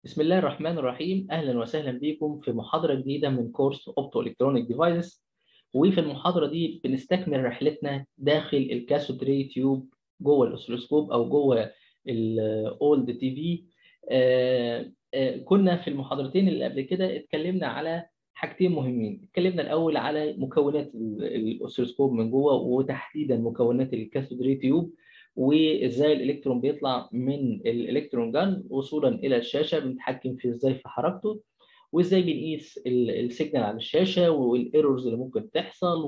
بسم الله الرحمن الرحيم اهلا وسهلا بكم في محاضره جديده من كورس اوبتو الكترونيك ديفايسز وفي المحاضره دي بنستكمل رحلتنا داخل الكاثود ري تيوب جوه الاوسلوسكوب او جوه الاولد تي في كنا في المحاضرتين اللي قبل كده اتكلمنا على حاجتين مهمين اتكلمنا الاول على مكونات الاوسلوسكوب من جوه وتحديدا مكونات الكاثود ري تيوب وازاي الالكترون بيطلع من الالكترون جان وصولا الى الشاشه بنتحكم في ازاي في حركته وازاي بنقيس السيجنال على الشاشه والايرورز اللي ممكن تحصل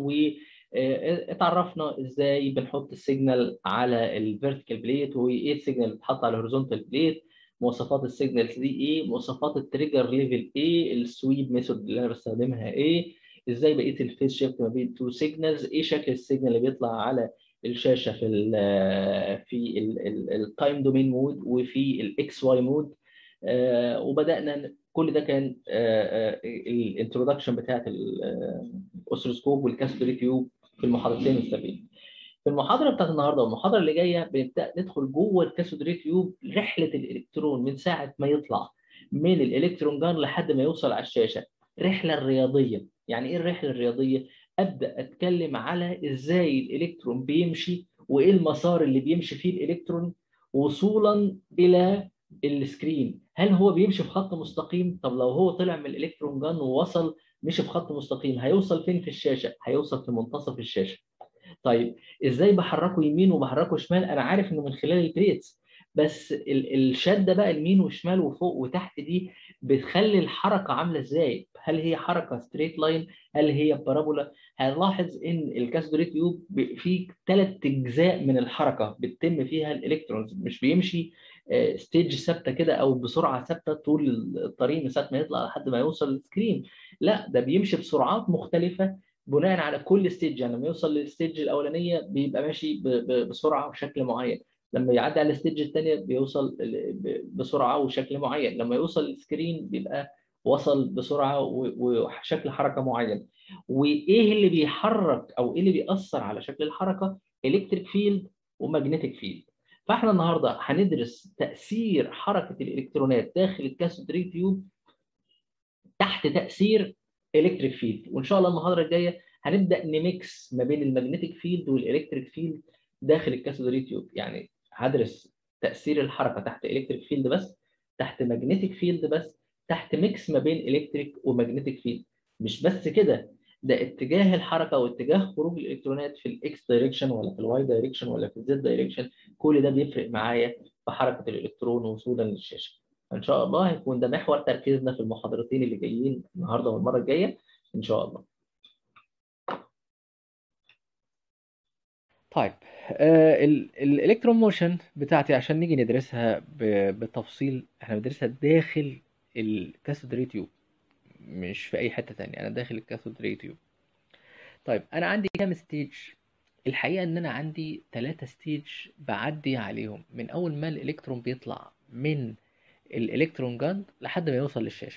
واتعرفنا ازاي بنحط السيجنال على الفيرتيكال بليت وايه السيجنال اللي بتتحط على الهوريزونتال بليت مواصفات السيجنالز دي ايه مواصفات التريجر ليفل ايه السويب ميثود اللي انا بستخدمها ايه ازاي بقيت الفيس شيفت ما بين تو سيجنالز ايه شكل السيجنال اللي بيطلع على الشاشه في ال في التايم دومين مود وفي الاكس واي مود وبدانا كل ده كان الانترودكشن بتاعت الاوسلوسكوب والكاثود تيوب في المحاضرتين السابقين في المحاضره بتاعت النهارده والمحاضره اللي جايه بنبدا ندخل جوه الكاثود تيوب رحله الالكترون من ساعه ما يطلع من الالكترون جان لحد ما يوصل على الشاشه رحله رياضيه يعني ايه الرحله الرياضيه ابدا اتكلم على ازاي الالكترون بيمشي وايه المسار اللي بيمشي فيه الالكترون وصولا الى السكرين هل هو بيمشي في خط مستقيم طب لو هو طلع من الالكترون جان ووصل مشي في خط مستقيم هيوصل فين في الشاشه هيوصل في منتصف الشاشه طيب ازاي بحركه يمين وبحركه شمال انا عارف انه من خلال البليتس بس الشده بقى اليمين وشمال وفوق وتحت دي بتخلي الحركه عامله ازاي هل هي حركه ستريت لاين هل هي بارابولا هنلاحظ ان الكاثود تيوب فيه ثلاث اجزاء من الحركه بتتم فيها الالكترونز مش بيمشي ستيج ثابته كده او بسرعه ثابته طول الطريق من ساعه ما يطلع لحد ما يوصل للسكرين لا ده بيمشي بسرعات مختلفه بناء على كل ستيج يعني لما يوصل للستيج الاولانيه بيبقى ماشي بسرعه وشكل معين لما يعدي على الستيج الثانيه بيوصل بسرعه وشكل معين لما يوصل للسكرين بيبقى وصل بسرعه وشكل حركه معين وايه اللي بيحرك او ايه اللي بيأثر على شكل الحركه الكتريك فيلد وماجنتيك فيلد فاحنا النهارده هندرس تاثير حركه الالكترونات داخل الكاثود ري تيوب تحت تاثير الكتريك فيلد وان شاء الله المحاضره الجايه هنبدا نميكس ما بين الماجنتيك فيلد والالكتريك فيلد داخل الكاثود ري تيوب يعني هدرس تاثير الحركه تحت الكتريك فيلد بس تحت ماجنتيك فيلد بس تحت ميكس ما بين الكتريك وماجنتيك فيلد مش بس كده ده اتجاه الحركه واتجاه خروج الالكترونات في الاكس دايركشن ولا في الواي دايركشن ولا في الزد دايركشن كل ده بيفرق معايا في حركه الالكترون وصولا للشاشه ان شاء الله هيكون ده محور تركيزنا في المحاضرتين اللي جايين النهارده والمره الجايه ان شاء الله طيب آه الالكترون موشن بتاعتي عشان نيجي ندرسها بتفصيل احنا بندرسها داخل الكاثود ري تيوب مش في اي حته تانية انا داخل الكاثود ري تيوب طيب انا عندي كام ستيج الحقيقه ان انا عندي ثلاثة ستيج بعدي عليهم من اول ما الالكترون بيطلع من الالكترون جان لحد ما يوصل للشاشه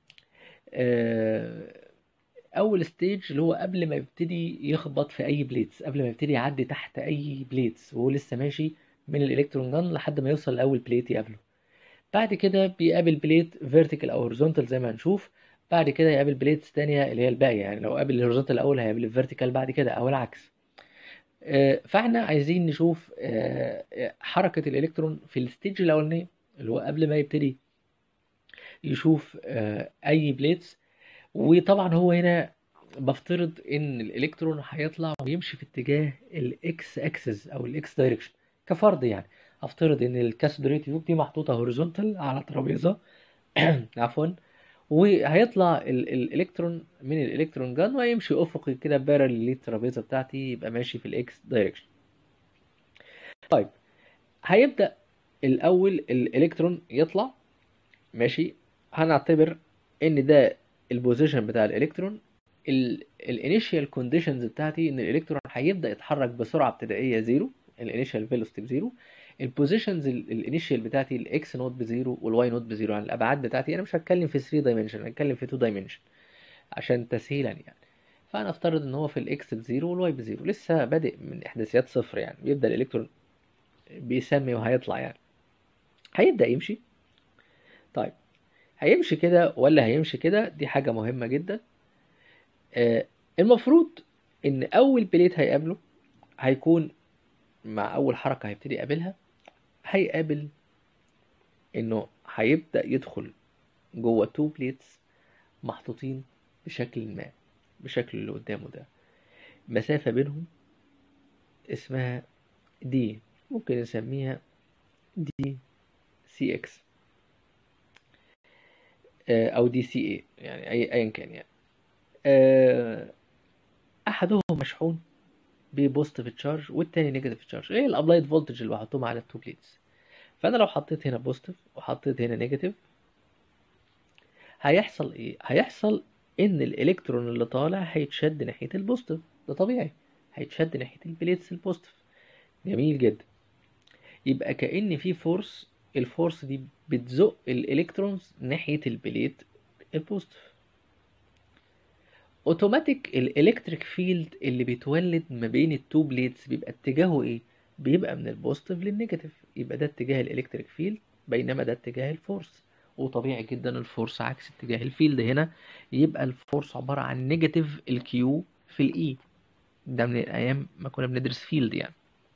اول ستيج اللي هو قبل ما يبتدي يخبط في اي بليتس قبل ما يبتدي يعدي تحت اي بليتس وهو لسه ماشي من الالكترون جان لحد ما يوصل لاول بليت يقابله بعد كده بيقابل بليت فيرتيكال او هوريزونتال زي ما هنشوف بعد كده يقابل بليتس تانية اللي هي الباقية يعني لو قابل الهوريزونتال الأول هيقابل الفيرتيكال بعد كده أو العكس فاحنا عايزين نشوف حركة الإلكترون في الستيج الأولانية اللي هو قبل ما يبتدي يشوف أي بليتس وطبعا هو هنا بفترض إن الإلكترون هيطلع ويمشي في اتجاه الإكس أكسس أو الإكس دايركشن كفرض يعني افترض ان الكاثود ري تيوب دي محطوطه هوريزونتال على ترابيزه عفوا وهيطلع الالكترون من الالكترون جان وهيمشي افقي كده بارل للترابيزه بتاعتي يبقى ماشي في الاكس دايركشن طيب هيبدا الاول الالكترون يطلع ماشي هنعتبر ان ده البوزيشن بتاع الالكترون الانيشال كونديشنز بتاعتي ان الالكترون هيبدا يتحرك بسرعه ابتدائيه زيرو الانيشال فيلوسيتي بزيرو البوزيشنز الانيشال بتاعتي الاكس نوت بزيرو والواي نوت بزيرو يعني الابعاد بتاعتي انا مش هتكلم في 3 دايمنشن هتكلم في 2 دايمنشن عشان تسهيلا يعني فانا افترض ان هو في الاكس بزيرو والواي بزيرو لسه بادئ من احداثيات صفر يعني بيبدا الالكترون بيسمي وهيطلع يعني هيبدا يمشي طيب هيمشي كده ولا هيمشي كده دي حاجة مهمة جدا آه، المفروض ان اول بليت هيقابله هيكون مع اول حركة هيبتدي يقابلها هيقابل انه هيبدأ يدخل جوه تو بليتس محطوطين بشكل ما بشكل اللي قدامه ده مسافة بينهم اسمها دي ممكن نسميها دي سي اكس او دي سي اي يعني اي ايا كان يعني آه، احدهم مشحون ببوزيتيف تشارج والتاني نيجاتيف تشارج ايه الابلايد فولتج اللي بحطهم على التو بليتس فانا لو حطيت هنا بوزيتيف وحطيت هنا نيجاتيف هيحصل ايه هيحصل ان الالكترون اللي طالع هيتشد ناحيه البوزيتيف ده طبيعي هيتشد ناحيه البليتس البوزيتيف جميل جدا يبقى كأن في فورس الفورس دي بتزق الالكترونز ناحيه البليت البوزيتيف اوتوماتيك الالكتريك فيلد اللي بيتولد ما بين التو بليتس بيبقى اتجاهه ايه بيبقى من البوزيتيف للنيجاتيف يبقى ده اتجاه الالكتريك فيلد بينما ده اتجاه الفورس وطبيعي جدا الفورس عكس اتجاه الفيلد هنا يبقى الفورس عبارة عن نيجاتيف الكيو في الاي ده من الايام ما كنا بندرس فيلد يعني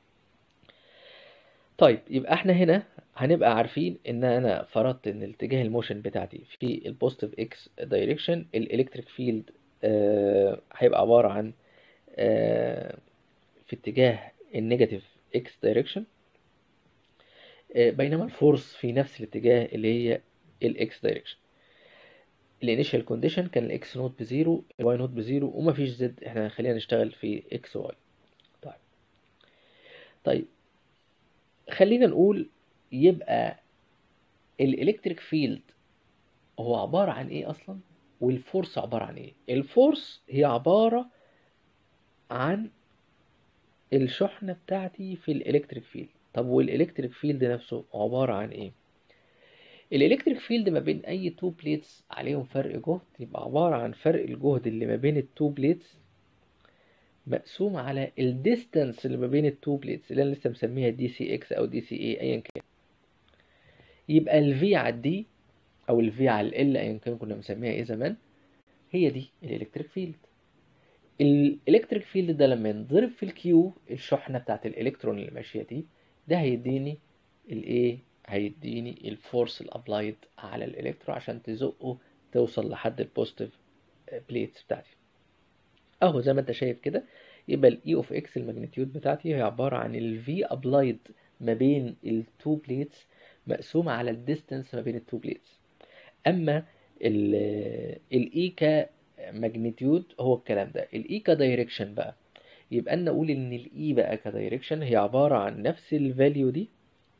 طيب يبقى احنا هنا هنبقى عارفين ان انا فرضت ان الاتجاه الموشن بتاعتي في البوزيتيف اكس دايركشن الالكتريك فيلد هيبقى عبارة عن آه في اتجاه النيجاتيف اكس دايركشن بينما الفورس في نفس الاتجاه اللي هي الاكس دايركشن الانيشال كونديشن كان الاكس نوت بزيرو الواي نوت بزيرو ومفيش زد احنا خلينا نشتغل في اكس واي طيب طيب خلينا نقول يبقى الالكتريك فيلد هو عبارة عن ايه اصلا والفورس عبارة عن ايه الفورس هي عبارة عن الشحنة بتاعتي في الالكتريك فيلد طب والالكتريك فيلد نفسه عبارة عن ايه الالكتريك فيلد ما بين اي تو بليتس عليهم فرق جهد يبقى عبارة عن فرق الجهد اللي ما بين التو بليتس مقسوم على الديستانس اللي ما بين التو بليتس اللي انا لسه مسميها دي سي اكس او دي سي اي ايا كان يبقى الفي على الدي او الفي على ال ايا كان كنا مسميها ايه زمان هي دي الالكتريك فيلد الالكتريك فيلد ده لما ينضرب في الكيو الشحنه بتاعت الالكترون اللي ماشيه دي ده هيديني الايه هيديني الفورس الابلايد على الالكترون عشان تزقه توصل لحد البوزيتيف بليتس بتاعتي اهو زي ما انت شايف كده يبقى الاي اوف اكس الماجنتيود بتاعتي هي عباره عن الفي ابلايد ما بين التو بليتس مقسومه على الديستانس ما بين التو بليتس اما الاي كماجنتيود هو الكلام ده الاي كدايركشن بقى يبقى انا اقول ان الاي بقى كدايركشن هي عباره عن نفس الفاليو دي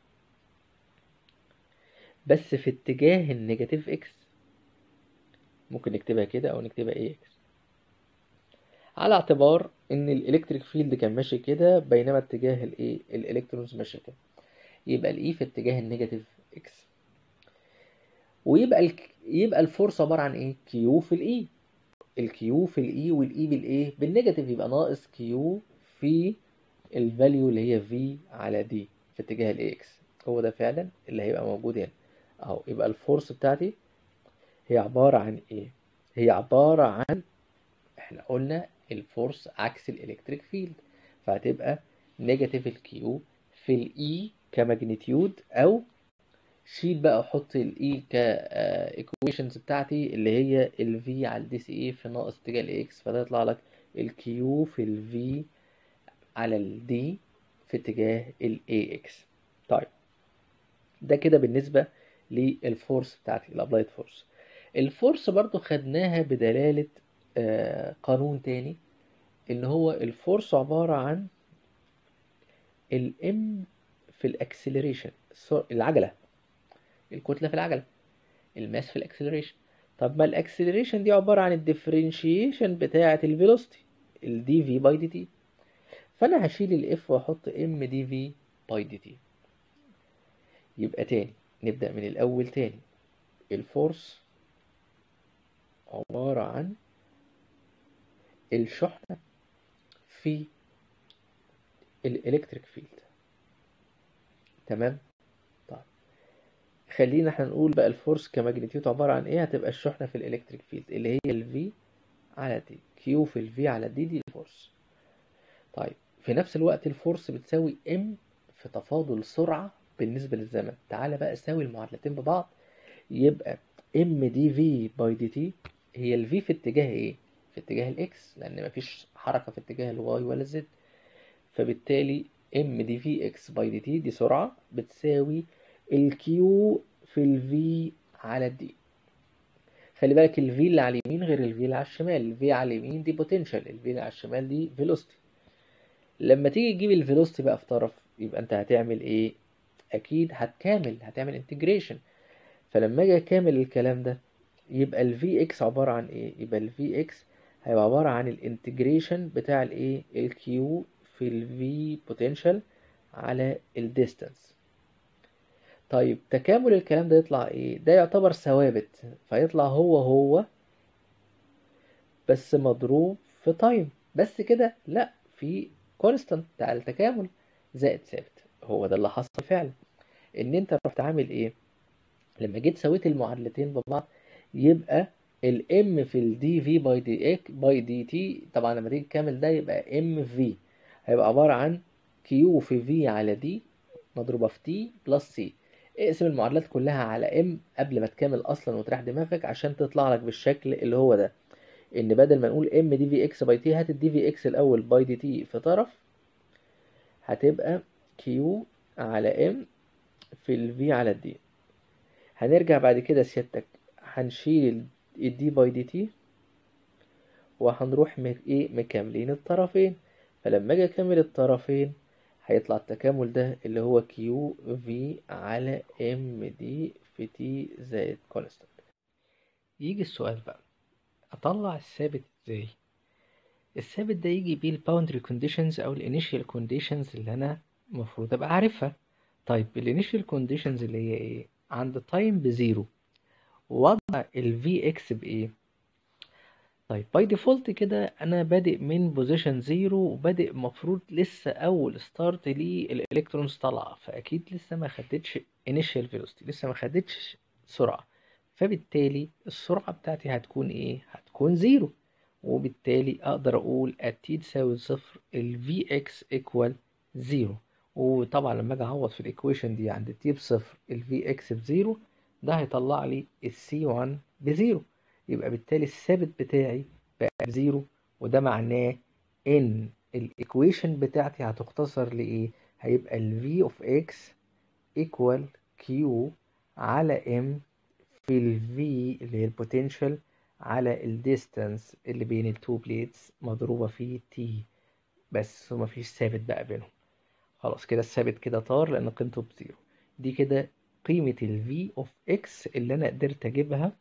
بس في اتجاه النيجاتيف اكس ممكن نكتبها كده او نكتبها اي اكس على اعتبار ان الالكتريك فيلد كان ماشي كده بينما اتجاه الايه الالكترونز ماشيه كده يبقى الاي في اتجاه النيجاتيف اكس ويبقى ال... يبقى الفورس عباره عن ايه كيو في الاي الكيو في الاي والاي بالايه بالنيجاتيف يبقى ناقص كيو في الفاليو اللي هي في على دي في اتجاه الاي اكس هو ده فعلا اللي هيبقى موجود هنا اهو يبقى الفورس بتاعتي هي عباره عن ايه هي عباره عن احنا قلنا الفورس عكس الالكتريك فيلد فهتبقى نيجاتيف الكيو في الاي كماجنتيود او شيل بقى وحط الاي كايكويشنز بتاعتي اللي هي الفي على الدي سي اي في ناقص اتجاه الاكس فده يطلع لك الكيو في الفي على الدي في اتجاه الاي اكس طيب ده كده بالنسبة للفورس بتاعتي الابلايد فورس الفورس برضو خدناها بدلالة آه قانون تاني ان هو الفورس عبارة عن الام في الاكسلريشن العجلة الكتلة في العجلة الماس في الاكسلريشن طب ما الاكسلريشن دي عبارة عن الديفرنشيشن بتاعة الفيلوسيتي الدي في باي دي تي فانا هشيل الاف واحط ام دي في باي دي تي يبقى تاني نبدأ من الاول تاني الفورس عبارة عن الشحنة في الالكتريك فيلد تمام طيب خلينا احنا نقول بقى الفورس كماجنتيود عبارة عن ايه هتبقى الشحنة في الالكتريك فيلد اللي هي الفي على دي كيو في الفي على دي دي الفورس طيب في نفس الوقت الفورس بتساوي ام في تفاضل سرعة بالنسبة للزمن تعالى بقى اساوي المعادلتين ببعض يبقى ام دي في باي دي تي هي الفي في اتجاه ايه في اتجاه الاكس لان مفيش حركة في اتجاه الواي ولا الزد فبالتالي ام دي في اكس باي دي تي دي سرعة بتساوي الكيو في الفي على الدي خلي بالك الفي اللي على اليمين غير الفي اللي على الشمال الفي على اليمين دي بوتنشال الفي اللي على الشمال دي فيلوستي لما تيجي تجيب الفيلوستي بقى في طرف يبقى انت هتعمل ايه اكيد هتكامل هتعمل انتجريشن فلما اجي اكامل الكلام ده يبقى الفي اكس عبارة عن ايه يبقى الفي اكس هيبقى عبارة عن الانتجريشن بتاع الايه الكيو في الفي بوتنشال على الديستانس طيب تكامل الكلام ده يطلع ايه ده يعتبر ثوابت فيطلع هو هو بس مضروب في تايم بس كده لا في كونستانت بتاع التكامل زائد ثابت هو ده اللي حصل فعلا ان انت رحت عامل ايه لما جيت سويت المعادلتين ببعض يبقى الام في الدي في باي دي اك باي دي تي طبعا لما تيجي تكمل ده يبقى ام في هيبقى عبارة عن كيو في في على دي مضروبة في تي بلس سي اقسم المعادلات كلها على ام قبل ما تكمل اصلا وتريح دماغك عشان تطلع لك بالشكل اللي هو ده ان بدل ما نقول ام دي في اكس باي تي هات الدي في اكس الاول باي دي تي في طرف هتبقى كيو على ام في الفي على الدي هنرجع بعد كده سيادتك هنشيل الدي باي دي تي وهنروح ايه مكملين الطرفين فلما اجي اكمل الطرفين هيطلع التكامل ده اللي هو كيو في على ام دي في تي زائد كونستانت يجي السؤال بقى اطلع الثابت ازاي الثابت ده يجي بيه الباوندري كونديشنز او الانيشال كونديشنز اللي انا المفروض ابقى عارفها طيب الانيشال كونديشنز اللي هي ايه عند تايم بزيرو وضع الفي اكس بايه طيب باي ديفولت كده انا بادئ من بوزيشن زيرو وبادئ مفروض لسه اول ستارت لي الالكترونز طالعه فاكيد لسه ما خدتش انيشال فيلوسيتي لسه ما خدتش سرعه فبالتالي السرعه بتاعتي هتكون ايه هتكون زيرو وبالتالي اقدر اقول التي تساوي صفر الفي اكس ايكوال زيرو وطبعا لما اجي اعوض في الايكويشن دي عند التي بصفر الفي اكس بزيرو ده هيطلع لي السي 1 بزيرو يبقى بالتالي الثابت بتاعي بقى بزيرو وده معناه ان الايكويشن بتاعتي هتختصر لايه هيبقى ال v of x equal q على m في ال v اللي هي البوتنشال على الديستانس اللي بين التو بليتس مضروبة في t بس ومفيش ثابت بقى بينهم خلاص كده الثابت كده طار لان قيمته بزيرو دي كده قيمة ال v of x اللي انا قدرت اجيبها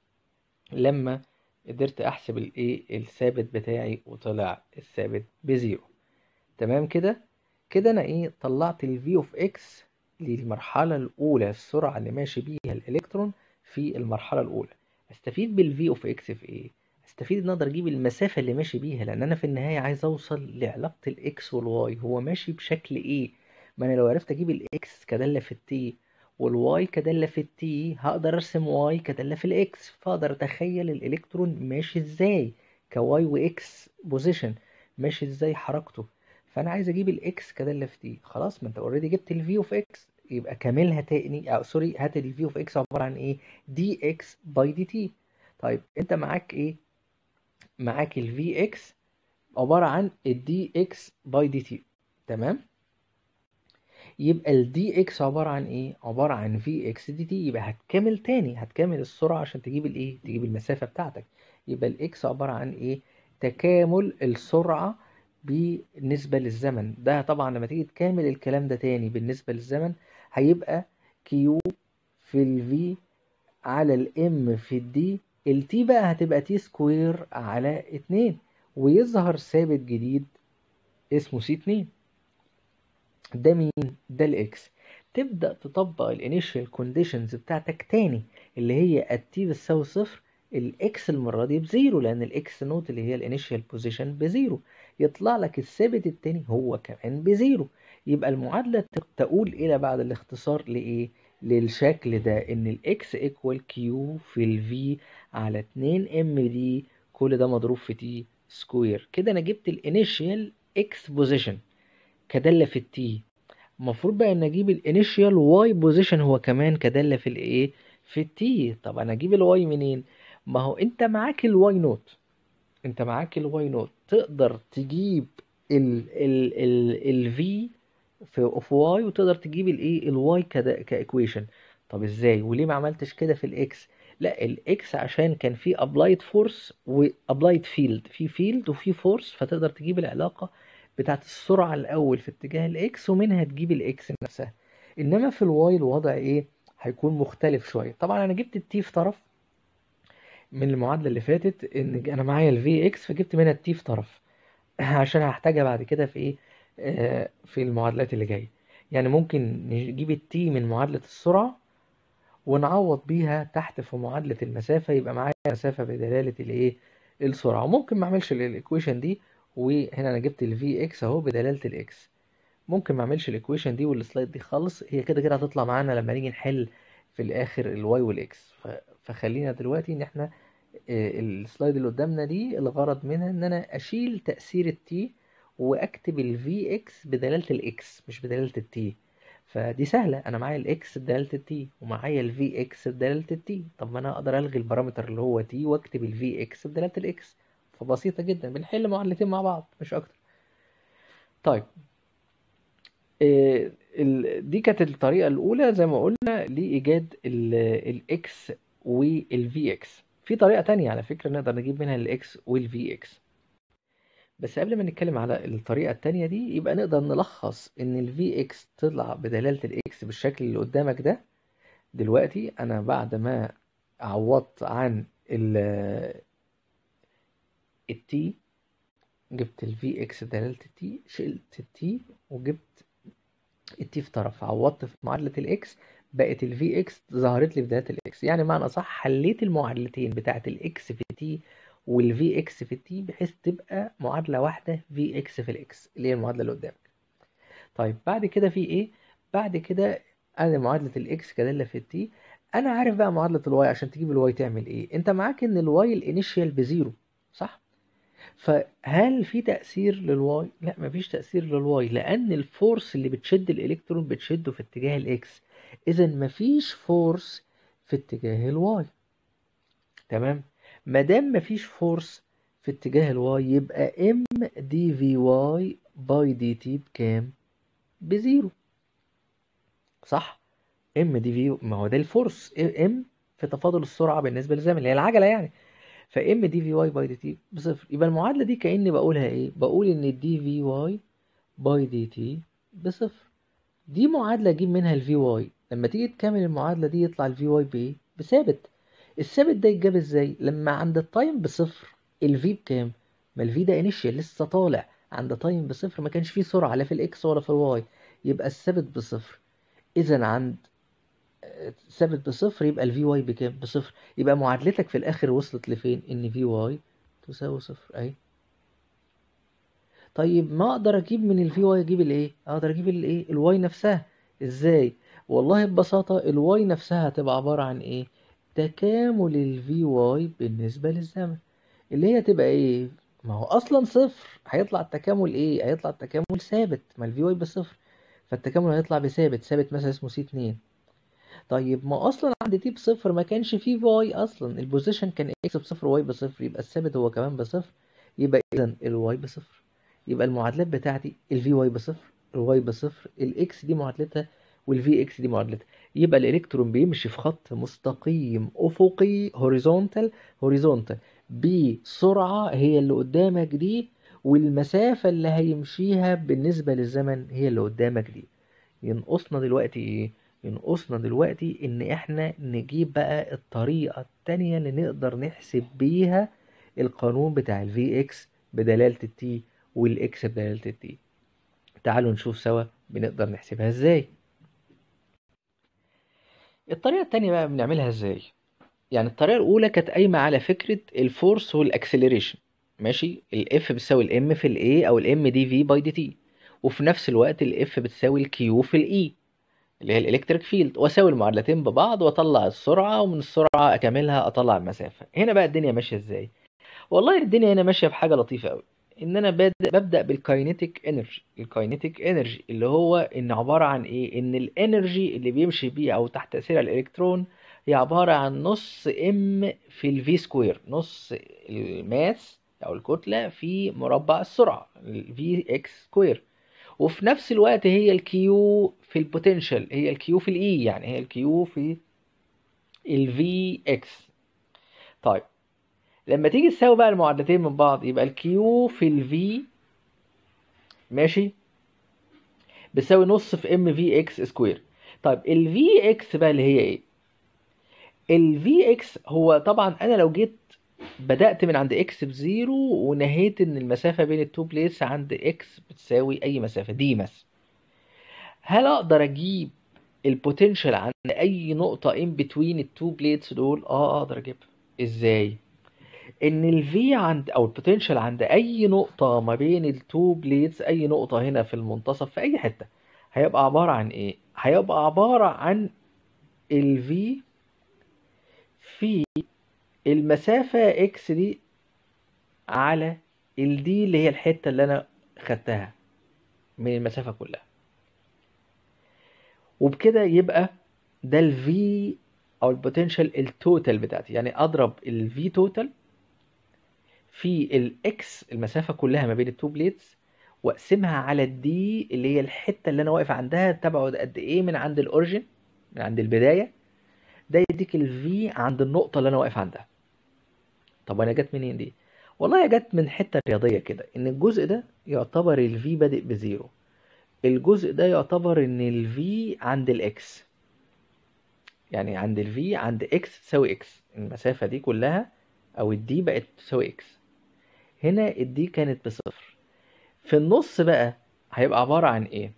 لما قدرت احسب الايه الثابت بتاعي وطلع الثابت بزيرو تمام كده كده انا ايه طلعت ال v of x للمرحلة الأولى السرعة اللي ماشي بيها الإلكترون في المرحلة الأولى استفيد بال v of x في ايه؟ استفيد ان اقدر اجيب المسافة اللي ماشي بيها لان انا في النهاية عايز اوصل لعلاقة الاكس والواي هو ماشي بشكل ايه؟ ما انا لو عرفت اجيب الاكس كدالة في التي والواي كدالة في التي هقدر ارسم واي كدالة في الاكس فاقدر اتخيل الالكترون ماشي ازاي كواي واكس بوزيشن ماشي ازاي حركته فانا عايز اجيب الاكس كدالة في تي خلاص ما انت اوريدي جبت الفي اوف اكس يبقى كاملها تاني او سوري هات الفي اوف اكس عبارة عن ايه دي اكس باي دي تي طيب انت معاك ايه معاك الفي اكس عبارة عن الدي اكس باي دي تي تمام يبقى ال dx عبارة عن ايه؟ عبارة عن vx dt يبقى هتكمل تاني هتكمل السرعة عشان تجيب الايه؟ تجيب المسافة بتاعتك يبقى ال x عبارة عن ايه؟ تكامل السرعة بالنسبة للزمن ده طبعا لما تيجي تكامل الكلام ده تاني بالنسبة للزمن هيبقى q في ال v على ال m في ال d ال t بقى هتبقى t سكوير على 2 ويظهر ثابت جديد اسمه c 2 ده مين؟ ده الاكس تبدأ تطبق الانيشال كونديشنز بتاعتك تاني اللي هي التي بتساوي صفر الاكس المرة دي بزيرو لأن الاكس نوت اللي هي الانيشال بوزيشن بزيرو يطلع لك الثابت التاني هو كمان بزيرو يبقى المعادلة تقول إلى بعد الاختصار لإيه؟ للشكل ده ان الاكس ايكوال كيو في الفي على 2 ام دي كل ده مضروب في تي سكوير كده انا جبت الانيشيال اكس بوزيشن كدالة في التي المفروض بقى ان اجيب الانيشيال واي بوزيشن هو كمان كدالة في الايه في التي طب انا اجيب الواي منين ما هو انت معاك الواي نوت انت معاك الواي نوت تقدر تجيب ال ال ال الفي في اوف واي وتقدر تجيب الايه الواي كايكويشن طب ازاي وليه ما عملتش كده في الاكس لا الاكس عشان كان في ابلايد فورس وابلايد فيلد في فيلد وفي فورس فتقدر تجيب العلاقه بتاعت السرعه الاول في اتجاه الاكس ومنها تجيب الاكس نفسها انما في الواي الوضع ايه هيكون مختلف شويه طبعا انا جبت التي في طرف من المعادله اللي فاتت ان انا معايا الفي اكس فجبت منها التي في طرف عشان هحتاجها بعد كده في ايه آه في المعادلات اللي جايه يعني ممكن نجيب التي من معادله السرعه ونعوض بيها تحت في معادله المسافه يبقى معايا مسافه بدلاله الايه السرعه ممكن ما اعملش الايكويشن دي وهنا انا جبت الفي اكس اهو بدلاله الاكس ممكن ما اعملش الايكويشن دي والسلايد دي خالص هي كده كده هتطلع معانا لما نيجي نحل في الاخر الواي والاكس فخلينا دلوقتي ان احنا السلايد اللي قدامنا دي الغرض منها ان انا اشيل تأثير التي واكتب الفي اكس بدلالة الاكس مش بدلالة التي فدي سهلة انا معايا الاكس بدلالة التي ومعايا الفي اكس بدلالة التي طب ما انا اقدر الغي البارامتر اللي هو تي واكتب الفي اكس بدلالة الاكس فبسيطة جدا بنحل معادلتين مع بعض مش اكتر طيب دي كانت الطريقة الأولى زي ما قلنا لإيجاد الإكس والفي إكس في طريقة تانية على فكرة نقدر نجيب منها الإكس والفي إكس بس قبل ما نتكلم على الطريقة التانية دي يبقى نقدر نلخص إن الفي إكس تطلع بدلالة الإكس بالشكل اللي قدامك ده دلوقتي أنا بعد ما عوضت عن التي جبت الفي إكس بدلالة التي شلت التي وجبت التي في طرف عوضت في معادلة الإكس بقت الفي اكس ظهرت لي في بدايه الاكس يعني معنى صح حليت المعادلتين بتاعه الاكس في تي والفي اكس في تي بحيث تبقى معادله واحده في اكس في الاكس اللي هي المعادله اللي قدامك طيب بعد كده في ايه بعد كده انا معادله الاكس كداله في التي انا عارف بقى معادله الواي عشان تجيب الواي تعمل ايه انت معاك ان الواي الانيشيال بزيرو صح فهل في تأثير للواي؟ لا مفيش تأثير للواي لأن الفورس اللي بتشد الإلكترون بتشده في اتجاه الإكس إذا مفيش فورس في اتجاه الواي تمام؟ مادام مفيش فورس في اتجاه الواي يبقى ام دي في واي باي دي تي بكام؟ بزيرو صح؟ ام دي في ما هو ده الفورس ام في تفاضل السرعة بالنسبة للزمن اللي هي العجلة يعني فام دي في واي باي دي تي بصفر يبقى المعادله دي كاني بقولها ايه بقول ان الدي في واي باي دي تي بصفر دي معادله اجيب منها الفي واي لما تيجي تكمل المعادله دي يطلع الفي واي بايه بثابت الثابت ده يتجاب ازاي لما عند التايم بصفر الفي بكام ما الفي ده انيشيال لسه طالع عند تايم بصفر ما كانش فيه سرعه لا في الاكس ولا في الواي يبقى الثابت بصفر اذا عند ثابت بصفر يبقى الفي واي بكام بصفر يبقى معادلتك في الاخر وصلت لفين ان في واي تساوي صفر اهي طيب ما اقدر اجيب من الفي واي اجيب الايه اقدر اجيب الايه الواي نفسها ازاي والله ببساطه الواي نفسها هتبقى عباره عن ايه تكامل الفي واي بالنسبه للزمن اللي هي تبقى ايه ما هو اصلا صفر هيطلع التكامل ايه هيطلع التكامل ثابت ما الفي واي بصفر فالتكامل هيطلع بثابت ثابت مثلا اسمه سي 2 طيب ما اصلا عند تي بصفر ما كانش فيه واي اصلا البوزيشن كان اكس بصفر واي بصفر يبقى الثابت هو كمان بصفر يبقى اذا الواي بصفر يبقى المعادلات بتاعتي الفي واي بصفر الواي بصفر الاكس دي معادلتها والفي اكس دي معادلتها يبقى الالكترون بيمشي في خط مستقيم افقي هوريزونتال هوريزونتال بسرعه هي اللي قدامك دي والمسافه اللي هيمشيها بالنسبه للزمن هي اللي قدامك دي ينقصنا دلوقتي ايه ينقصنا دلوقتي ان احنا نجيب بقى الطريقة التانية اللي نقدر نحسب بيها القانون بتاع الفي اكس بدلالة التي والاكس بدلالة التي تعالوا نشوف سوا بنقدر نحسبها ازاي الطريقة التانية بقى بنعملها ازاي يعني الطريقة الأولى كانت قايمة على فكرة الفورس والأكسلريشن ماشي الاف بتساوي الام في الاي او الام دي في باي دي تي وفي نفس الوقت الاف بتساوي الكيو في الاي اللي هي الالكتريك فيلد واساوي المعادلتين ببعض واطلع السرعه ومن السرعه اكملها اطلع المسافه هنا بقى الدنيا ماشيه ازاي والله الدنيا هنا ماشيه بحاجه لطيفه قوي ان انا ببدا ببدا بالكاينيتيك انرجي الكاينيتيك انرجي اللي هو ان عباره عن ايه ان الانرجي اللي بيمشي بيه او تحت تاثير الالكترون هي عباره عن نص ام في الفي سكوير نص الماس او الكتله في مربع السرعه الفي اكس سكوير وفي نفس الوقت هي الكيو في البوتنشال هي الكيو في الاي يعني هي الكيو في الفي اكس طيب لما تيجي تساوي بقى المعادلتين من بعض يبقى الكيو في الفي ماشي بتساوي نص في ام في اكس سكوير طيب الفي اكس بقى اللي هي ايه الفي اكس هو طبعا انا لو جيت بدأت من عند اكس بزيرو ونهيت ان المسافة بين التو بليتس عند اكس بتساوي اي مسافة دي مثلا هل اقدر اجيب البوتنشال عند اي نقطة ان بتوين التو بليتس دول اه اقدر اجيبها ازاي ان الفي عند او البوتنشال عند اي نقطة ما بين التو بليتس اي نقطة هنا في المنتصف في اي حتة هيبقى عبارة عن ايه هيبقى عبارة عن الفي في المسافة اكس دي على الدي اللي هي الحتة اللي انا خدتها من المسافة كلها وبكده يبقى ده الفي او البوتنشال التوتال بتاعتي يعني اضرب الفي توتال في الاكس المسافة كلها ما بين التو بليتس واقسمها على الدي اللي هي الحتة اللي انا واقف عندها تبعد قد ايه من عند الاوريجن من عند البداية ده يديك الفي عند النقطة اللي انا واقف عندها طب انا جت منين دي والله جت من حتة رياضية كده ان الجزء ده يعتبر الفي بادئ بزيرو الجزء ده يعتبر ان الفي عند الاكس يعني عند الفي عند اكس تساوي اكس المسافة دي كلها او الدي بقت تساوي اكس هنا الدي كانت بصفر في النص بقى هيبقى عبارة عن ايه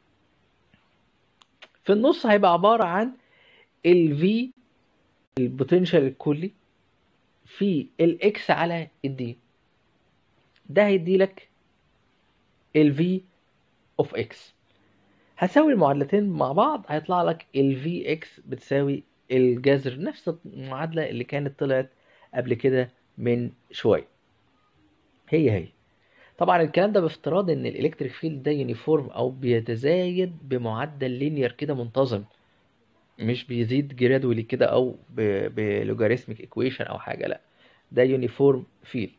في النص هيبقى عبارة عن الفي البوتنشال الكلي في الاكس على الدي ده هيدي لك الفي اوف اكس هساوي المعادلتين مع بعض هيطلع لك الفي اكس بتساوي الجذر نفس المعادلة اللي كانت طلعت قبل كده من شوية هي هي طبعا الكلام ده بافتراض ان الالكتريك فيلد ده يونيفورم او بيتزايد بمعدل لينير كده منتظم مش بيزيد جرادولي كده او بلوجاريثميك ايكويشن او حاجه لا ده يونيفورم فيلد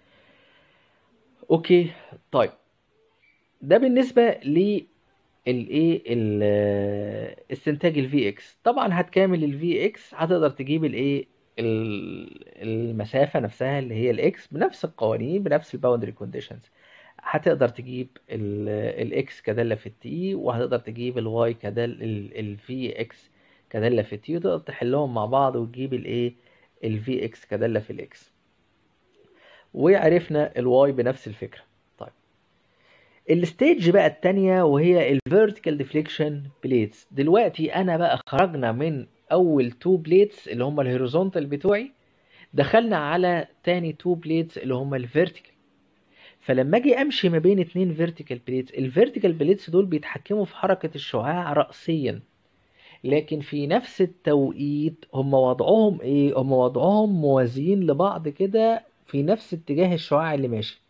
اوكي طيب ده بالنسبه ل الايه استنتاج الفي اكس طبعا هتكامل الفي اكس هتقدر تجيب الايه المسافه نفسها اللي هي الاكس بنفس القوانين بنفس الباوندري كونديشنز هتقدر تجيب الاكس كداله في التي وهتقدر تجيب الواي كداله الفي اكس كداله في التي وتقدر تحلهم مع بعض وتجيب الايه الفي اكس كداله في الاكس وعرفنا الواي بنفس الفكره طيب الستيج بقى التانية وهي الفيرتيكال ديفليكشن بليتس دلوقتي انا بقى خرجنا من اول تو بليتس اللي هم الهوريزونتال بتوعي دخلنا على تاني تو بليتس اللي هم الفيرتيكال فلما اجي امشي ما بين اتنين فيرتيكال بليتس الفيرتيكال بليتس دول بيتحكموا في حركة الشعاع رأسيا لكن في نفس التوقيت هم وضعهم ايه هم وضعهم موازيين لبعض كده في نفس اتجاه الشعاع اللي ماشي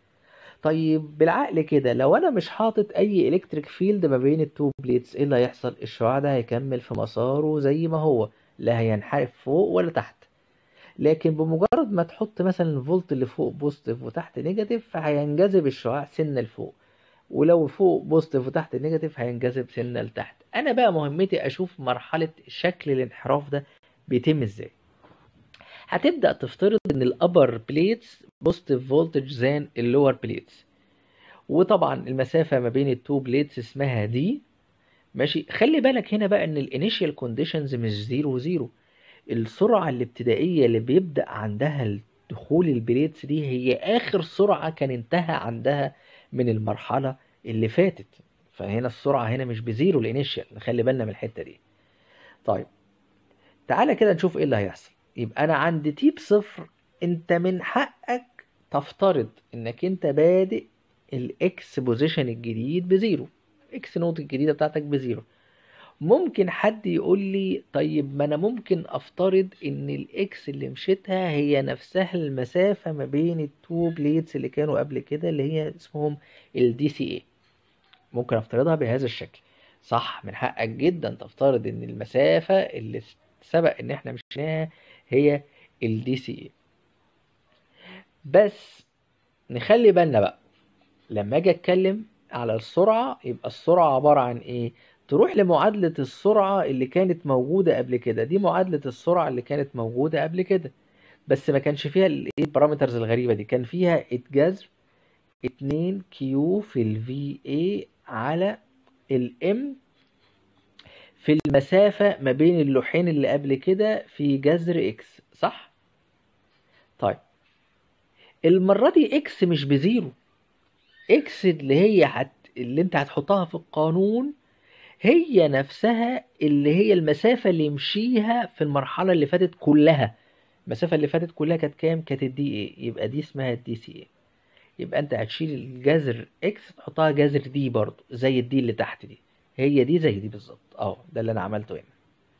طيب بالعقل كده لو انا مش حاطط اي الكتريك فيلد ما بين التو بليتس ايه اللي هيحصل الشعاع ده هيكمل في مساره زي ما هو لا هينحرف فوق ولا تحت لكن بمجرد ما تحط مثلا الفولت اللي فوق بوزيتيف وتحت نيجاتيف فهينجذب الشعاع سنه لفوق ولو فوق بوزيتيف وتحت نيجاتيف هينجذب سنه لتحت انا بقى مهمتي اشوف مرحله شكل الانحراف ده بيتم ازاي هتبدا تفترض ان الابر بليتس بوزيتيف فولتج زان اللور بليتس وطبعا المسافه ما بين التو بليتس اسمها دي ماشي خلي بالك هنا بقى ان الانيشال كونديشنز مش زيرو زيرو السرعه الابتدائيه اللي بيبدا عندها دخول البليتس دي هي اخر سرعه كان انتهى عندها من المرحله اللي فاتت فهنا السرعه هنا مش بزيرو الانيشال نخلي بالنا من الحته دي طيب تعالى كده نشوف ايه اللي هيحصل يبقى انا عند تي بصفر انت من حقك تفترض انك انت بادئ الاكس بوزيشن الجديد بزيرو اكس نوت الجديده بتاعتك بزيرو ممكن حد يقول لي طيب ما انا ممكن افترض ان الاكس اللي مشيتها هي نفسها المسافة ما بين التو بليدز اللي كانوا قبل كده اللي هي اسمهم الدي سي اي ممكن افترضها بهذا الشكل صح من حقك جدا تفترض ان المسافة اللي سبق ان احنا مشيناها هي الدي سي اي بس نخلي بالنا بقى لما اجي اتكلم على السرعة يبقى السرعة عبارة عن ايه تروح لمعادلة السرعة اللي كانت موجودة قبل كده دي معادلة السرعة اللي كانت موجودة قبل كده بس ما كانش فيها الايه البارامترز الغريبة دي كان فيها الجذر 2 كيو في الفي اي على الام في المسافة ما بين اللوحين اللي قبل كده في جذر اكس صح؟ طيب المرة دي اكس مش بزيرو اكس اللي هي هت... اللي انت هتحطها في القانون هي نفسها اللي هي المسافة اللي يمشيها في المرحلة اللي فاتت كلها المسافة اللي فاتت كلها كانت كام؟ كانت الدي اي يبقى دي اسمها الدي سي اي يبقى انت هتشيل الجذر اكس تحطها جذر دي برضو زي الدي اللي تحت دي هي دي زي دي بالظبط اه ده اللي انا عملته هنا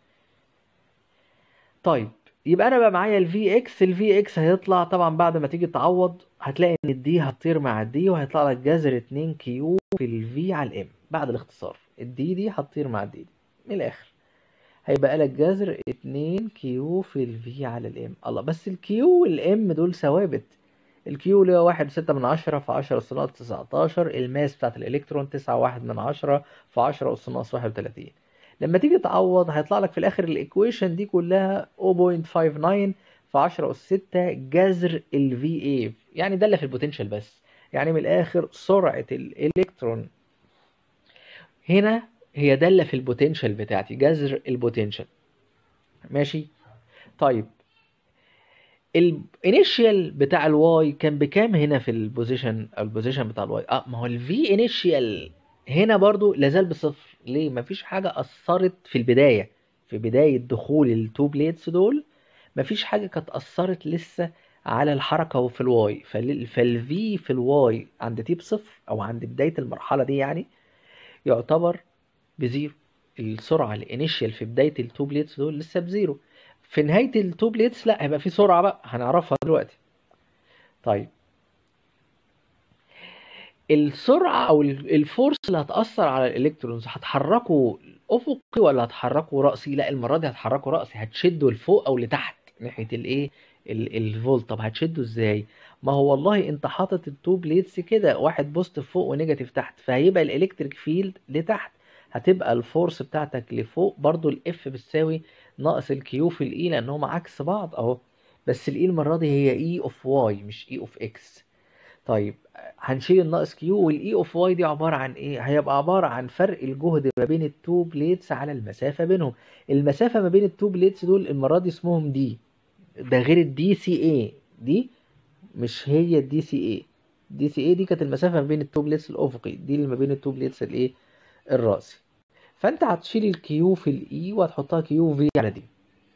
طيب يبقى انا بقى معايا الفي اكس الفي اكس هيطلع طبعا بعد ما تيجي تعوض هتلاقي ان الدي هتطير مع الدي وهيطلع لك جذر 2 كيو في الفي على الام بعد الاختصار الدي دي هتطير مع الدي دي من الاخر هيبقى لك جذر 2 كيو في الفي على الام الله بس الكيو والام دول ثوابت الكيو اللي هو واحد ستة من عشرة في عشرة أس ناقص تسعتاشر الماس بتاعت الإلكترون تسعة واحد من عشرة في عشرة أس ناقص واحد وتلاتين لما تيجي تعوض هيطلع لك في الآخر الإيكويشن دي كلها 0.59 في عشرة أس ستة جذر ال VA يعني ده اللي في البوتنشال بس يعني من الآخر سرعة الإلكترون هنا هي دالة في البوتنشال بتاعتي جذر البوتنشال ماشي طيب الانيشيال بتاع الواي كان بكام هنا في البوزيشن او البوزيشن بتاع الواي اه ما هو الفي انيشيال هنا برضو لازال بصفر ليه مفيش حاجه اثرت في البدايه في بدايه دخول التو بليدز دول مفيش حاجه كانت اثرت لسه على الحركه في الواي فالفي في الواي عند تي بصفر او عند بدايه المرحله دي يعني يعتبر بزيرو السرعه الانيشيال في بدايه التو بليدز دول لسه بزيرو في نهاية التو بليتس لا هيبقى في سرعة بقى هنعرفها دلوقتي طيب السرعة أو الفورس اللي هتأثر على الإلكترونز هتحركه أفقي ولا هتحركه رأسي؟ لا المرة دي هتحركه رأسي هتشده لفوق أو لتحت ناحية الإيه؟ الفولت طب هتشده إزاي؟ ما هو والله أنت حاطط التو بليتس كده واحد بوزيتيف فوق ونيجاتيف تحت فهيبقى الإلكتريك فيلد لتحت هتبقى الفورس بتاعتك لفوق برضو الاف بتساوي ناقص الكيو في الاي لان هم عكس بعض اهو بس الاي المره دي هي اي اوف واي مش اي اوف اكس طيب هنشيل الناقص كيو والاي اوف واي دي عباره عن ايه هيبقى عباره عن فرق الجهد ما بين التو بليتس على المسافه بينهم المسافه ما بين التو بليتس دول المره دي اسمهم دي ده غير الدي سي اي دي مش هي الدي سي اي دي سي اي دي كانت المسافه ما بين التو بليتس الافقي دي اللي ما بين التو بليتس الايه الراسي فانت هتشيل الكيو في الاي وهتحطها كيو في على دي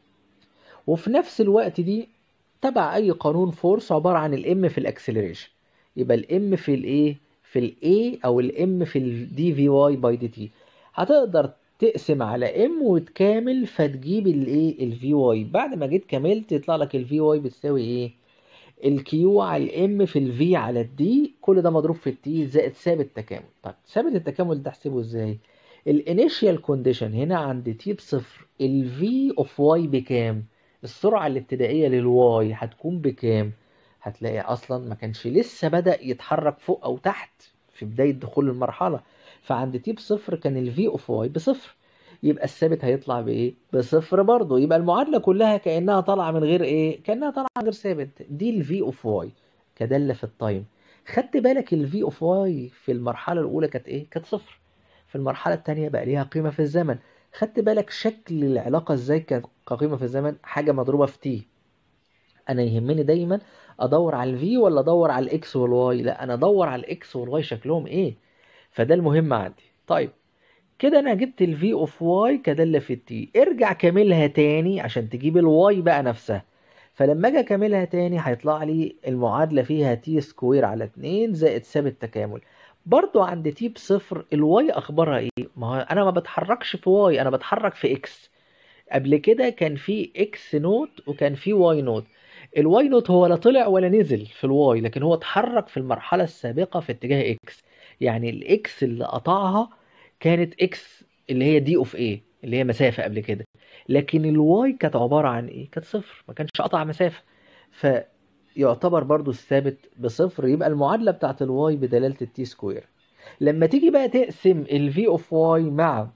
وفي نفس الوقت دي تبع اي قانون فورس عباره عن الام في الاكسلريشن يبقى الام في الايه في الاي او الام في الدي في واي باي دي تي هتقدر تقسم على ام وتكامل فتجيب الايه الفي واي بعد ما جيت كملت يطلع لك الفي واي بتساوي ايه الكيو على الام في الفي على الدي كل ده مضروب في التي زائد ثابت تكامل طيب ثابت التكامل ده احسبه ازاي الانيشيال كونديشن هنا عند تي بصفر الفي اوف واي بكام السرعه الابتدائيه للواي هتكون بكام هتلاقي اصلا ما كانش لسه بدا يتحرك فوق او تحت في بدايه دخول المرحله فعند تي بصفر كان الفي اوف واي بصفر يبقى الثابت هيطلع بايه بصفر برضه يبقى المعادله كلها كانها طالعه من غير ايه كانها طالعه من غير ثابت دي الفي اوف واي كداله في التايم خدت بالك الفي اوف واي في المرحله الاولى كانت ايه كانت صفر في المرحله الثانيه بقى ليها قيمه في الزمن خدت بالك شكل العلاقه ازاي كقيمه في الزمن حاجه مضروبه في تي انا يهمني دايما ادور على الفي ولا ادور على الاكس والواي لا انا ادور على الاكس والواي شكلهم ايه فده المهم عندي طيب كده انا جبت الفي اوف واي كداله في التي ارجع كاملها تاني عشان تجيب الواي بقى نفسها فلما اجي اكملها تاني هيطلع لي المعادله فيها تي سكوير على 2 زائد ثابت تكامل برضو عند تي بصفر الواي اخبارها ايه ما هو انا ما بتحركش في واي انا بتحرك في اكس قبل كده كان في اكس نوت وكان في واي نوت الواي نوت هو لا طلع ولا نزل في الواي لكن هو اتحرك في المرحله السابقه في اتجاه اكس يعني الاكس اللي قطعها كانت اكس اللي هي دي اوف ايه اللي هي مسافه قبل كده لكن الواي كانت عباره عن ايه كانت صفر ما كانش قطع مسافه فيعتبر برضو الثابت بصفر يبقى المعادله بتاعت الواي بدلاله التي سكوير لما تيجي بقى تقسم الفي اوف واي مع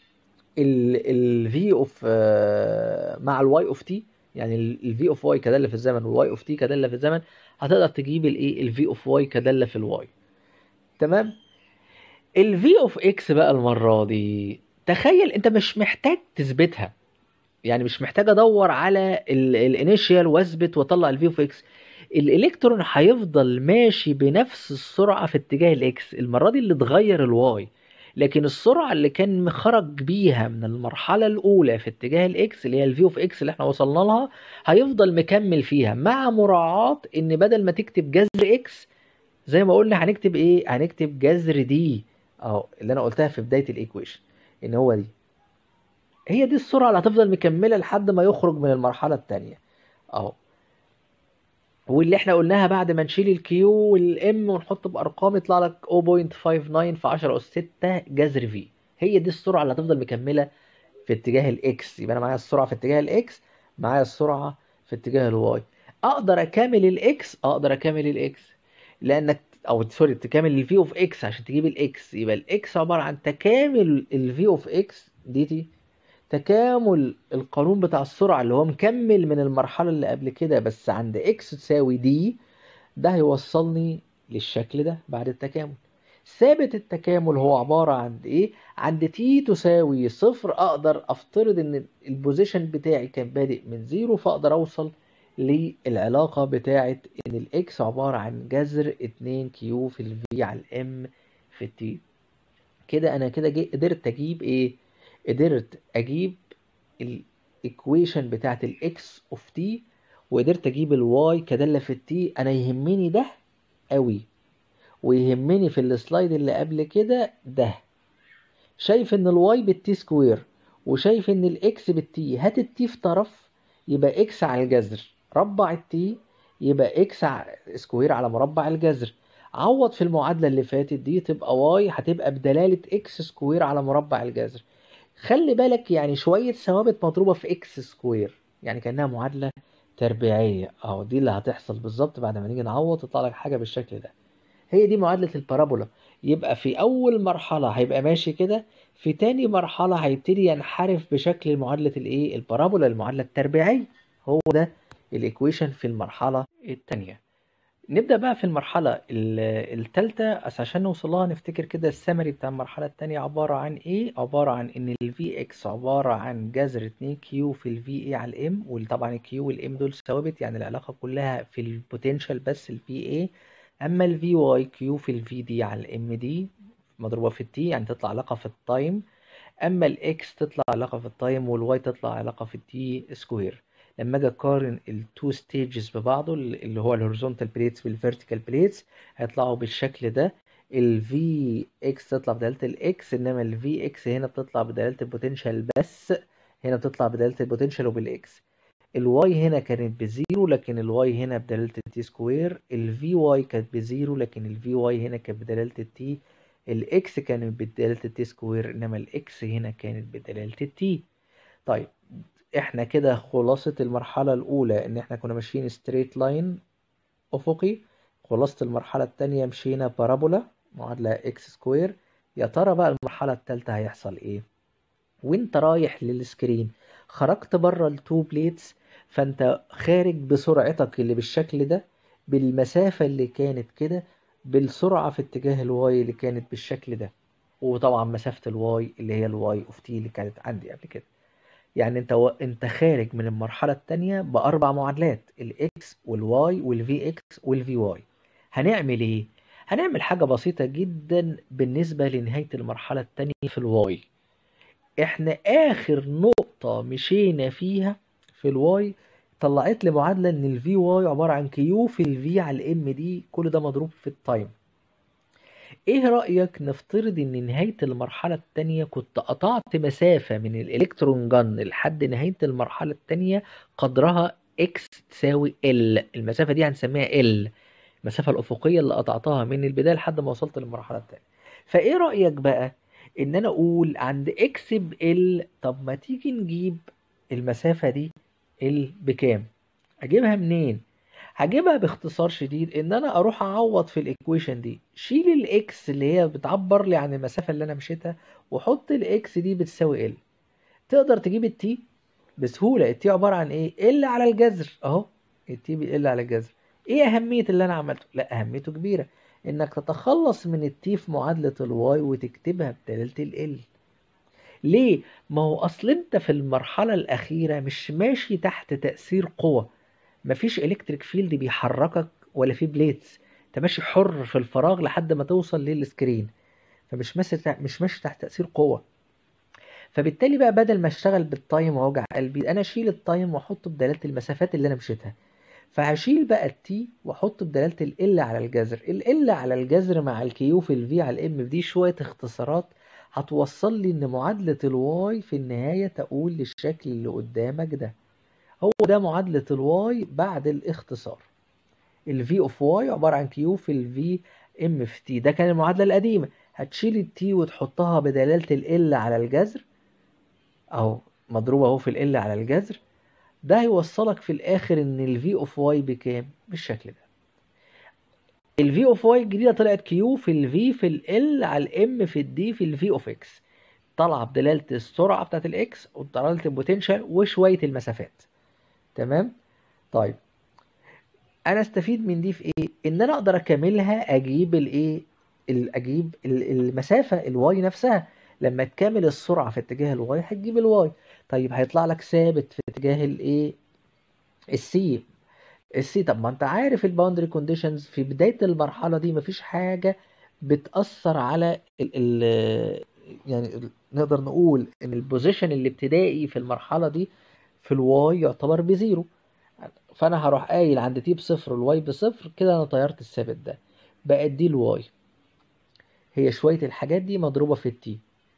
الفي اوف مع الواي اوف تي يعني الفي اوف واي كداله في الزمن والواي اوف تي كداله في الزمن هتقدر تجيب الايه الفي اوف واي كداله في الواي تمام الفي اوف اكس بقى المره دي تخيل انت مش محتاج تثبتها يعني مش محتاج ادور على الانيشيال واثبت واطلع الفي اوف اكس الالكترون هيفضل ماشي بنفس السرعه في اتجاه الاكس المره دي اللي اتغير الواي لكن السرعه اللي كان خرج بيها من المرحله الاولى في اتجاه الاكس اللي هي الفي اوف اكس اللي احنا وصلنا لها هيفضل مكمل فيها مع مراعاه ان بدل ما تكتب جذر اكس زي ما قلنا هنكتب ايه هنكتب جذر دي اهو اللي انا قلتها في بدايه الايكويشن ان هو دي هي دي السرعه اللي هتفضل مكمله لحد ما يخرج من المرحله الثانيه اهو واللي احنا قلناها بعد ما نشيل الكيو والام ونحط بارقام يطلع لك 0.59 في 10 اس 6 جذر في هي دي السرعه اللي هتفضل مكمله في اتجاه الاكس يبقى انا معايا السرعه في اتجاه الاكس معايا السرعه في اتجاه الواي اقدر اكامل الاكس اقدر اكامل الاكس لانك او سوري تكامل الفي اوف اكس عشان تجيب الاكس يبقى الاكس عباره عن تكامل الفي اوف اكس دي تي تكامل القانون بتاع السرعة اللي هو مكمل من المرحلة اللي قبل كده بس عند اكس تساوي دي ده هيوصلني للشكل ده بعد التكامل ثابت التكامل هو عبارة عن ايه عند تي تساوي صفر اقدر افترض ان البوزيشن بتاعي كان بادئ من زيرو فاقدر اوصل للعلاقة بتاعة ان الاكس عبارة عن جذر 2 كيو في الفي على الام في التي كده انا كده قدرت اجيب ايه قدرت اجيب الايكويشن بتاعت الاكس اوف تي وقدرت اجيب الواي كداله في التي انا يهمني ده قوي ويهمني في السلايد اللي قبل كده ده شايف ان الواي بالتي سكوير وشايف ان الاكس بالتي هات التي في طرف يبقى اكس على الجذر ربع التي يبقى اكس سكوير على مربع الجذر عوض في المعادله اللي فاتت دي تبقى واي هتبقى بدلاله اكس سكوير على مربع الجذر خلي بالك يعني شوية ثوابت مضروبة في اكس سكوير يعني كأنها معادلة تربيعية اهو دي اللي هتحصل بالظبط بعد ما نيجي نعوض تطلع لك حاجة بالشكل ده هي دي معادلة البارابولا يبقى في أول مرحلة هيبقى ماشي كده في تاني مرحلة هيبتدي ينحرف بشكل معادلة الايه البارابولا المعادلة التربيعية هو ده الايكويشن في المرحلة التانية نبدأ بقى في المرحلة الثالثة عشان نوصلها نفتكر كده السمري بتاع المرحلة التانية عبارة عن ايه؟ عبارة عن ان ال Vx عبارة عن جذر 2 q في ال VA على الام وطبعا ال Q والام دول ثوابت يعني العلاقة كلها في البوتنشال بس ال VA اما ال Vy q في ال VD على الام دي مضروبة في التي يعني تطلع علاقة في التايم اما الاكس تطلع علاقة في التايم والواي تطلع علاقة في التي سكوير لما اجي اقارن التو ستيجز ببعضه اللي هو الهوريزونتال بليتس والفيرتيكال بليتس هيطلعوا بالشكل ده ال في اكس تطلع بدلاله الاكس انما ال في اكس هنا بتطلع بدلاله البوتنشال بس هنا بتطلع بدلاله البوتنشال وبالاكس الواي هنا كانت بزيرو لكن الواي هنا بدلاله التي سكوير الفي واي كانت بزيرو لكن الفي واي هنا كانت بدلاله التي الاكس كانت بدلاله التي سكوير انما الاكس هنا كانت بدلاله التي طيب احنا كده خلاصة المرحلة الأولى إن احنا كنا ماشيين ستريت لاين أفقي خلاصة المرحلة التانية مشينا بارابولا معادلة اكس سكوير يا ترى بقى المرحلة التالتة هيحصل ايه وانت رايح للسكرين خرجت بره التو بليتس فانت خارج بسرعتك اللي بالشكل ده بالمسافة اللي كانت كده بالسرعة في اتجاه الواي اللي كانت بالشكل ده وطبعا مسافة الواي اللي هي الواي اوف تي اللي كانت عندي قبل كده يعني انت و... انت خارج من المرحله الثانيه باربع معادلات الاكس والواي والفي اكس والفي واي هنعمل ايه هنعمل حاجه بسيطه جدا بالنسبه لنهايه المرحله الثانيه في الواي احنا اخر نقطه مشينا فيها في الواي طلعت لي معادله ان الفي واي عباره عن كيو في الفي على الام دي كل ده مضروب في التايم ايه رأيك نفترض ان نهاية المرحلة التانية كنت قطعت مسافة من الالكترون جن لحد نهاية المرحلة التانية قدرها x تساوي l المسافة دي هنسميها l المسافة الأفقية اللي قطعتها من البداية لحد ما وصلت للمرحلة التانية فايه رأيك بقى ان انا اقول عند x ب l طب ما تيجي نجيب المسافة دي l بكام اجيبها منين هجيبها باختصار شديد ان انا اروح اعوض في الايكويشن دي شيل الاكس اللي هي بتعبر لي عن المسافه اللي انا مشيتها وحط الاكس دي بتساوي ال تقدر تجيب التي بسهوله التي عباره عن ايه ال على الجذر اهو التي ال على الجذر ايه اهميه اللي انا عملته لا اهميته كبيره انك تتخلص من التي في معادله الواي وتكتبها بدلاله ال ليه ما هو اصل انت في المرحله الاخيره مش ماشي تحت تاثير قوه مفيش الكتريك فيلد بيحركك ولا في بليتس انت ماشي حر في الفراغ لحد ما توصل للسكرين فمش ماشي مش ماشي تحت تاثير قوه فبالتالي بقى بدل ما اشتغل بالتايم واوجع قلبي انا اشيل التايم واحطه بدلاله المسافات اللي انا مشيتها فهشيل بقى التي واحطه بدلاله ال على الجذر ال على الجذر مع الكيو في الفي على الام في دي شويه اختصارات هتوصل لي ان معادله الواي في النهايه تقول للشكل اللي قدامك ده هو ده معادلة الواي بعد الاختصار ال V of Y عبارة عن Q في ال V M في T ده كان المعادلة القديمة هتشيل ال T وتحطها بدلالة ال L على الجذر أهو مضروبة أهو في ال L على الجذر ده هيوصلك في الآخر إن ال V of Y بكام بالشكل ده ال V of Y الجديدة طلعت Q في ال V في ال L على ال M في ال D في ال V of X طالعة بدلالة السرعة بتاعت الإكس ودلالة البوتنشال وشوية المسافات تمام طيب انا استفيد من دي في ايه ان انا اقدر اكملها اجيب الايه اجيب المسافه الواي نفسها لما تكامل السرعه في اتجاه الواي هتجيب الواي طيب هيطلع لك ثابت في اتجاه الايه السي السي طب ما انت عارف الباوندري كونديشنز في بدايه المرحله دي مفيش حاجه بتاثر على ال ال يعني نقدر نقول ان البوزيشن الابتدائي في المرحله دي في الواي يعتبر بزيرو فانا هروح قايل عند تي بصفر الواي بصفر كده انا طيرت الثابت ده بقت دي الواي هي شوية الحاجات دي مضروبة في التي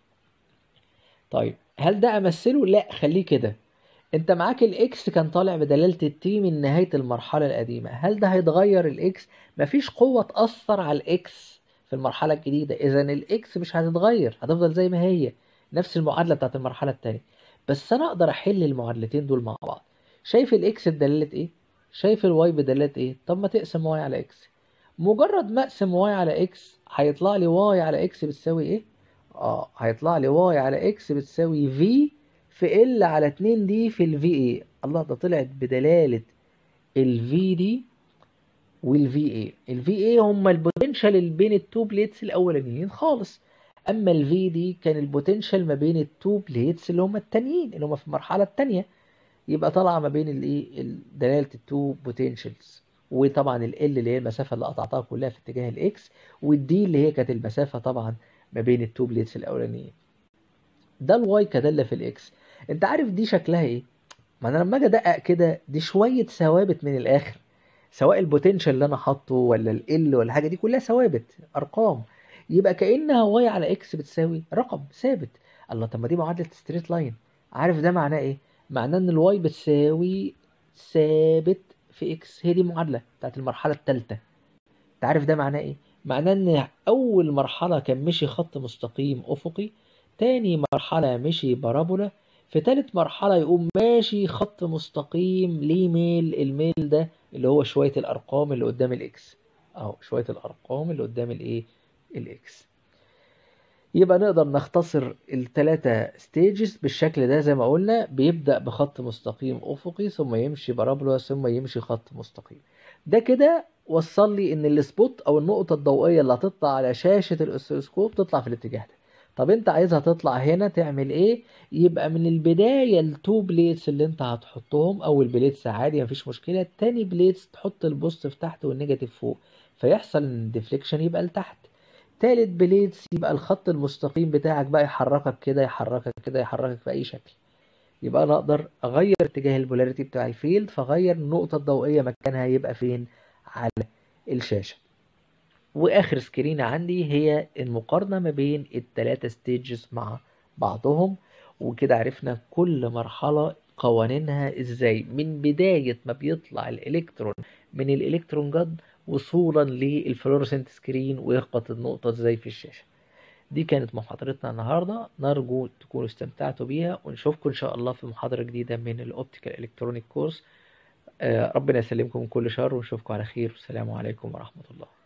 طيب هل ده امثله لا خليه كده انت معاك الاكس كان طالع بدلالة التي من نهاية المرحلة القديمة هل ده هيتغير الاكس مفيش قوة تأثر على الاكس في المرحلة الجديدة اذا الاكس مش هتتغير هتفضل زي ما هي نفس المعادلة بتاعت المرحلة التانية بس انا اقدر احل المعادلتين دول مع بعض شايف الاكس بدلاله ايه شايف الواي بدلاله ايه طب ما تقسم واي على اكس مجرد ما اقسم واي على اكس هيطلع لي واي على اكس بتساوي ايه اه هيطلع لي واي على اكس بتساوي في في ال على 2 دي في الفي اي الله ده طلعت بدلاله الفي دي والفي اي الفي اي هم البوتنشال اللي بين التو بليتس الاولانيين خالص اما الفي دي كان البوتنشال ما بين التو بليتس اللي هم التانيين اللي هم في المرحله الثانيه يبقى طالعه ما بين الايه دلاله التو بوتنشالز وطبعا ال اللي هي المسافه اللي قطعتها كلها في اتجاه الاكس والدي اللي هي كانت المسافه طبعا ما بين التو بليتس الاولانيين ده الواي كداله في الاكس انت عارف دي شكلها ايه ما انا لما اجي ادقق كده دي شويه ثوابت من الاخر سواء البوتنشال اللي انا حاطه ولا ال ولا حاجه دي كلها ثوابت ارقام يبقى كانها واي على اكس بتساوي رقم ثابت الله طب ما دي معادله ستريت لاين عارف ده معناه ايه معناه ان الواي بتساوي ثابت في اكس هي دي المعادله بتاعت المرحله الثالثه انت عارف ده معناه ايه معناه ان اول مرحله كان مشي خط مستقيم افقي تاني مرحله مشي بارابولا في تالت مرحلة يقوم ماشي خط مستقيم ليه ميل الميل ده اللي هو شوية الأرقام اللي قدام الإكس أهو شوية الأرقام اللي قدام الإيه الإكس يبقى نقدر نختصر التلاتة ستيجز بالشكل ده زي ما قلنا بيبدأ بخط مستقيم أفقي ثم يمشي بارابولا ثم يمشي خط مستقيم ده كده وصل لي ان السبوت او النقطة الضوئية اللي هتطلع على شاشة الاوسيلوسكوب تطلع في الاتجاه ده طب انت عايزها تطلع هنا تعمل ايه يبقى من البداية التو بليتس اللي انت هتحطهم اول بليتس عادي مفيش مشكلة تاني بليتس تحط البوزيتيف تحت والنيجاتيف فوق فيحصل ان الديفليكشن يبقى لتحت تالت بليتس يبقى الخط المستقيم بتاعك بقى يحركك كده يحركك كده يحركك في اي شكل يبقى انا اقدر اغير اتجاه البولاريتي بتاع الفيلد فاغير النقطة الضوئية مكانها يبقى فين على الشاشة واخر سكرين عندي هي المقارنة ما بين التلاتة ستيجز مع بعضهم وكده عرفنا كل مرحلة قوانينها ازاي من بداية ما بيطلع الالكترون من الالكترون جد وصولا للفلورسنت سكرين ويخبط النقطة ازاي في الشاشة دي كانت محاضرتنا النهاردة نرجو تكونوا استمتعتوا بيها ونشوفكم إن شاء الله في محاضرة جديدة من الأوبتيكال إلكترونيك كورس ربنا يسلمكم من كل شر ونشوفكم على خير والسلام عليكم ورحمة الله